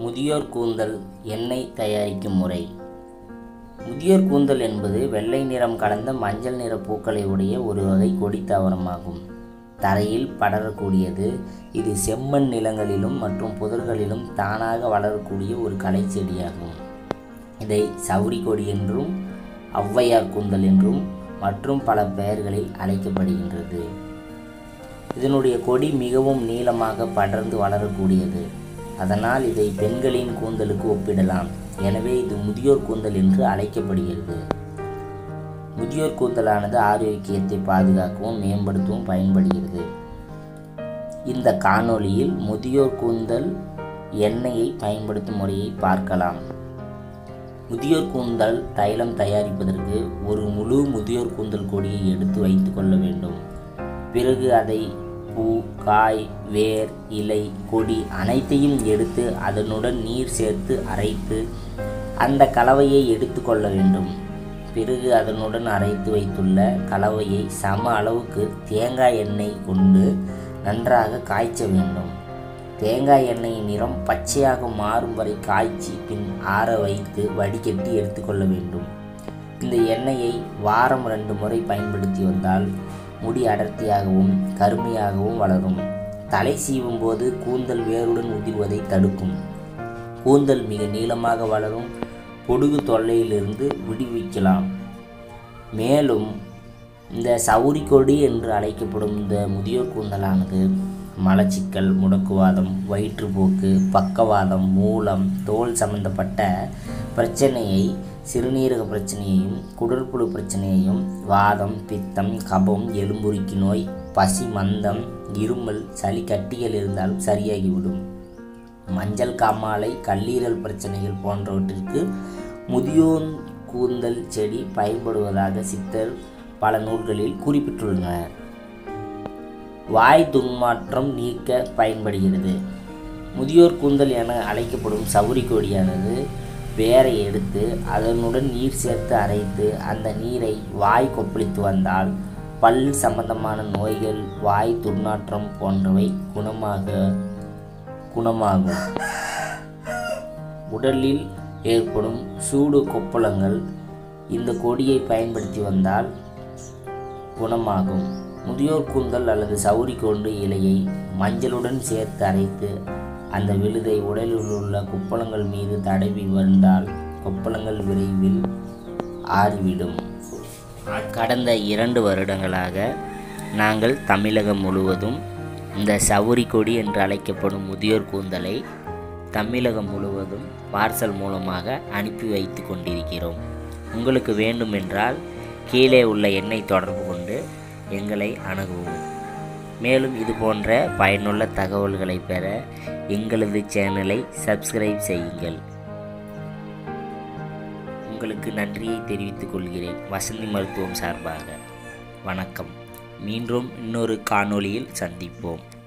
முதியோர் கூந்தல் எண்ணெய் தயாரிக்கும் முறை முதியோர் கூந்தல் என்பது வெள்ளை நிறம் கலந்த மஞ்சள் நிற பூக்களை உடைய ஒரு வகை கொடி தாவரமாகும் தரையில் படரக்கூடியது இது செம்மண் நிலங்களிலும் மற்றும் புதர்களிலும் தானாக வளரக்கூடிய ஒரு கலை செடியாகும் இதை சவுரி கொடி என்றும் ஔவையார் கூந்தல் என்றும் மற்றும் பல பெயர்களில் அழைக்கப்படுகின்றது இதனுடைய கொடி மிகவும் நீளமாக படர்ந்து வளரக்கூடியது அதனால் இதை பெண்களின் கூந்தலுக்கு ஒப்பிடலாம் எனவே இது முதியோர் கூந்தல் என்று அழைக்கப்படுகிறது முதியோர் கூந்தலானது ஆரோக்கியத்தை பாதுகாக்கவும் மேம்படுத்தவும் பயன்படுகிறது இந்த காணொளியில் முதியோர் கூந்தல் எண்ணெயை பயன்படுத்தும் முறையை பார்க்கலாம் முதியோர் கூந்தல் தைலம் தயாரிப்பதற்கு ஒரு முழு முதியோர் கூந்தல் கொடியை எடுத்து வைத்து கொள்ள வேண்டும் பிறகு அதை பூ காய் வேர் இலை கொடி அனைத்தையும் எடுத்து அதனுடன் நீர் சேர்த்து அரைத்து அந்த கலவையை எடுத்துக்கொள்ள வேண்டும் பிறகு அதனுடன் அரைத்து வைத்துள்ள கலவையை சம அளவுக்கு தேங்காய் எண்ணெய் கொண்டு நன்றாக காய்ச்ச வேண்டும் தேங்காய் எண்ணெயின் நிறம் பச்சையாக மாறும் வரை காய்ச்சி பின் ஆற வைத்து வடிகட்டி எடுத்துக்கொள்ள வேண்டும் இந்த எண்ணெயை வாரம் ரெண்டு முறை பயன்படுத்தி வந்தால் முடி அடர்த்தியாகவும் கருமையாகவும் வளரும் தலை சீவும் போது கூந்தல் வேருடன் உதிர்வதை தடுக்கும் கூந்தல் மிக நீளமாக வளரும் பொடுகு தொல்லையிலிருந்து விடுவிக்கலாம் மேலும் இந்த சவுரி கொடி என்று அழைக்கப்படும் இந்த முதியோர் கூந்தலானது மலச்சிக்கல் முடக்குவாதம் வயிற்றுப்போக்கு பக்கவாதம் மூலம் தோல் சம்பந்தப்பட்ட பிரச்சனையை சிறுநீரக பிரச்சனையையும் குடற்புழு பிரச்சனையையும் வாதம் பித்தம் கபம் எலும்புருக்கி நோய் பசி மந்தம் இருமல் சளி கட்டிகள் இருந்தாலும் சரியாகிவிடும் மஞ்சள் காமாலை கல்லீரல் பிரச்சனைகள் போன்றவற்றிற்கு முதியோர் கூந்தல் செடி பயன்படுவதாக சித்தர் பல நூல்களில் குறிப்பிட்டுள்ளனர் வாய் துன்மாற்றம் நீக்க பயன்படுகிறது முதியோர் கூந்தல் என அழைக்கப்படும் சவுரி கொடியானது வேரை எடுத்து அதனுடன் நீர் சேர்த்து அரைத்து அந்த நீரை வாய் கொப்பளித்து வந்தால் பல் சம்பந்தமான நோய்கள் வாய் துர்நாற்றம் போன்றவை குணமாக குணமாகும் உடலில் ஏற்படும் சூடு கொப்பளங்கள் இந்த கொடியை பயன்படுத்தி வந்தால் குணமாகும் முதியோர் கூந்தல் அல்லது சவுரி கொண்டு இலையை மஞ்சளுடன் சேர்த்து அரைத்து அந்த விழுதை உடலில் உள்ள கொப்பளங்கள் மீது தடவி வந்தால் கொப்பளங்கள் விரைவில் ஆறிவிடும் கடந்த இரண்டு வருடங்களாக நாங்கள் தமிழகம் முழுவதும் இந்த சவுரி கொடி என்று அழைக்கப்படும் முதியோர் கூந்தலை தமிழகம் முழுவதும் பார்சல் மூலமாக அனுப்பி வைத்து கொண்டிருக்கிறோம் உங்களுக்கு வேண்டுமென்றால் கீழே உள்ள எண்ணை தொடர்பு கொண்டு எங்களை அணுகவும் மேலும் இது போன்ற பயனுள்ள தகவல்களை பெற எங்களது சேனலை சப்ஸ்கிரைப் செய்யுங்கள் உங்களுக்கு நன்றியை தெரிவித்துக் கொள்கிறேன் வசந்தி மருத்துவம் சார்பாக வணக்கம் மீண்டும் இன்னொரு காணொளியில் சந்திப்போம்